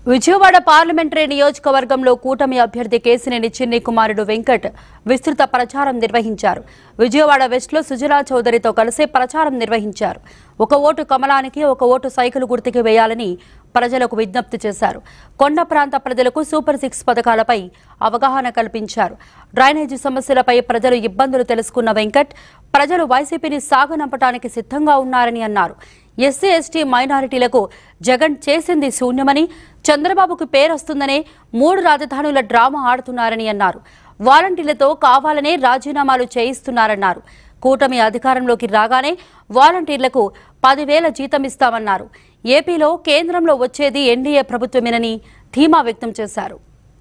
Vijayawada parliamentary నియోజకవర్గంలో కూటమి అభ్యర్థి కేసినేని చిన్ని కుమారుడు వెంకట్ విస్తృత ప్రచారం నిర్వహించారు విజయవాడ వెస్ట్లో సుజలా చౌదరితో కలిసి ప్రచారం నిర్వహించారు ఒక ఓటు కమలానికి ఒక ఓటు సైకిల్ గుర్తుకి వేయాలని ప్రజలకు విజ్ఞప్తి చేశారు కొండ ప్రాంత ప్రజలకు సూపర్ సిక్స్ పథకాలపై అవగాహన కల్పించారు డ్రైనేజీ సమస్యలపై ప్రజలు ఇబ్బందులు తెలుసుకున్న వెంకట్ ప్రజలు వైసీపీని సాగనంపటానికి సిద్ధంగా ఉన్నారని అన్నారు ఎస్సీ ఎస్టీ మైనారిటీలకు జగన్ చేసింది శూన్యమని చంద్రబాబుకు పేరొస్తుందనే మూడు రాజధానుల డ్రామా ఆడుతున్నారని అన్నారు వాలంటీర్లతో కావాలనే రాజీనామాలు చేయిస్తున్నారన్నారు కూటమి అధికారంలోకి రాగానే వాలంటీర్లకు పదివేల జీతం ఇస్తామన్నారు ఏపీలో కేంద్రంలో వచ్చేది ఎన్డీఏ ప్రభుత్వమేనని ధీమా వ్యక్తం చేశారు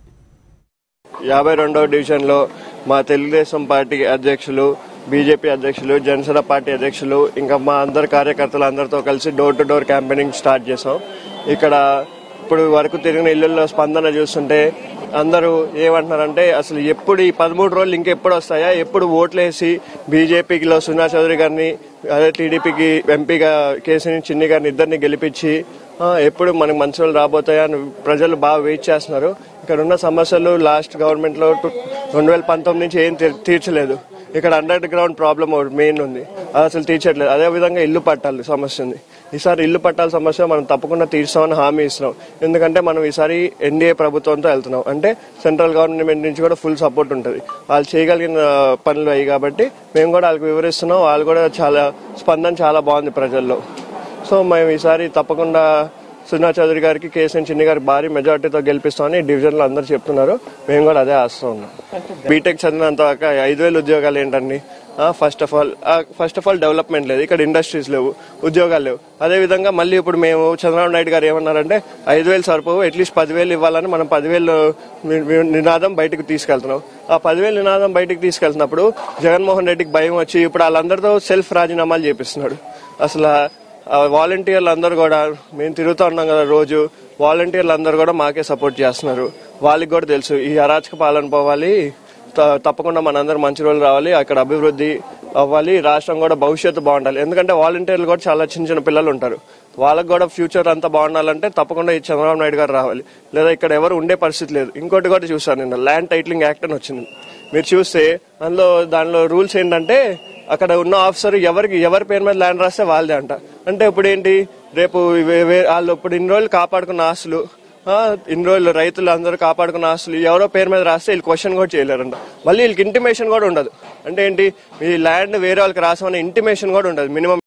యాభై రెండవ డివిజన్లో మా తెలుగుదేశం పార్టీ అధ్యక్షులు బీజేపీ అధ్యక్షులు జనసేన పార్టీ అధ్యక్షులు ఇంకా మా అందరు కార్యకర్తలు అందరితో కలిసి door to door campaigning start చేసాం ఇక్కడ ఇప్పుడు వరకు తిరిగిన ఇళ్లలో స్పందన చూస్తుంటే అందరూ ఏమంటున్నారంటే అసలు ఎప్పుడు ఈ పదమూడు రోజులు ఇంకెప్పుడు వస్తాయా ఎప్పుడు ఓట్లేసి బీజేపీలో సునా చౌదరి గారిని అదే టీడీపీకి ఎంపీగా కేసీని చిన్ని గారిని ఇద్దరిని గెలిపించి ఆ, ఎప్పుడు మనకి మంచి రోజులు రాబోతాయా అని ప్రజలు బాగా వెయిట్ చేస్తున్నారు ఇక్కడ ఉన్న సమస్యలు లాస్ట్ గవర్నమెంట్ లో టు- రెండు వేల పంతొమ్మిది నుంచి ఏం తీర్- తీర్చలేదు ఇక్కడ అండర్ గ్రౌండ్ ప్రాబ్లం ఒకటి మెయిన్ ఉంది అది అసలు తీర్చట్లేదు అదే విధంగా ఇల్లు పట్టాలి సమస్య ఉంది ఈసారి ఇల్లు పట్టాల సమస్య మనం తప్పకుండా తీర్చామని హామీ ఇస్తున్నాం ఎందుకంటే మనం ఈసారి ఎన్డీఏ ప్రభుత్వంతో వెళ్తున్నాం అంటే సెంట్రల్ గవర్నమెంట్ నుంచి కూడా ఫుల్ సపోర్ట్ ఉంటుంది వాళ్ళు చేయగలిగిన పనులు అయ్యి కాబట్టి మేము కూడా వాళ్ళకి వివరిస్తున్నాం వాళ్ళు కూడా చాలా స్పందన చాలా బాగుంది ప్రజల్లో సో మేము ఈసారి తప్పకుండా సునా చౌదరి గారికి కేసీఎన్ చిన్ని గారికి భారీ మెజార్టీతో గెలిపిస్తామని డివిజన్లో అందరూ చెప్తున్నారు మేము కూడా అదే ఆస్తూ ఉన్నాం బీటెక్ చదివినంత దాకా ఐదు వేలు ఉద్యోగాలు ఏంటండి first of all first of all development లేదు ఇక్కడ ఇండస్ట్రీస్ లేవు ఉద్యోగాలు లేవు అదే విధంగా మళ్ళీ ఇప్పుడు మేము చంద్రబాబు నాయుడు గారు ఏమన్నారంటే ఐదు వేలు సరిపోవు అట్లీస్ట్ పదివేలు ఇవ్వాలని మనం పదివేలు ని- ని- నినాదం బయటకు తీసుకెళ్తున్నాం ఆ పదివేలు నినాదం బయటకు తీసుకెళ్తున్నప్పుడు జగన్మోహన్ రెడ్డికి భయం వచ్చి ఇప్పుడు వాళ్ళందరితో సెల్ఫ్ రాజీనామాలు చేపిస్తున్నాడు అసలు ఆ వాలంటీర్లు అందరూ కూడా మేము తిరుగుతూ ఉన్నాం కదా రోజు వాలంటీర్లు అందరూ కూడా మాకే సపోర్ట్ చేస్తున్నారు వాళ్ళకి కూడా తెలుసు ఈ అరాచక పాలన పోవాలి త- తప్పకుండా మనందరం మంచి రోజులు రావాలి అక్కడ అభివృద్ధి అవ్వాలి రాష్ట్రం కూడా భవిష్యత్తు బాగుండాలి ఎందుకంటే వాలంటీర్లు కూడా చాలా చిన్న చిన్న పిల్లలు ఉంటారు వాళ్ళకి కూడా ఫ్యూచర్ అంతా బాగుండాలంటే తప్పకుండా ఈ చంద్రబాబు నాయుడు గారు రావాలి లేదా ఇక్కడ ఎవరు ఉండే పరిస్థితి లేదు ఇంకోటి కూడా చూసాను నిన్న ల్యాండ్ టైటిలింగ్ యాక్ట్ అని వచ్చింది మీరు చూస్తే అందులో దానిలో రూల్స్ ఏంటంటే అక్కడ ఉన్న ఆఫీసర్ ఎవరికి ఎవరి పేరు మీద ల్యాండ్ రాస్తే వాళ్ళదే అంట అంటే ఇప్పుడు ఏంటి రేపు వే- వే- వాళ్ళు ఇప్పుడు ఇన్ని రోజులు కాపాడుకున్న ఆస్తులు ఆ, ఇన్ని రోజులు రైతులు అందరూ కాపాడుకున్న ఆస్తులు ఎవరో పేరు మీద రాస్తే వీళ్ళు క్వశ్చన్ కూడా చేయలేరంట మళ్ళీ వీళ్ళకి ఇంటిమేషన్ కూడా ఉండదు అంటే ఏంటి ఈ ల్యాండ్ వేరే వాళ్ళకి రాసామనే ఇంటిమేషన్ కూడా ఉండదు మినిమం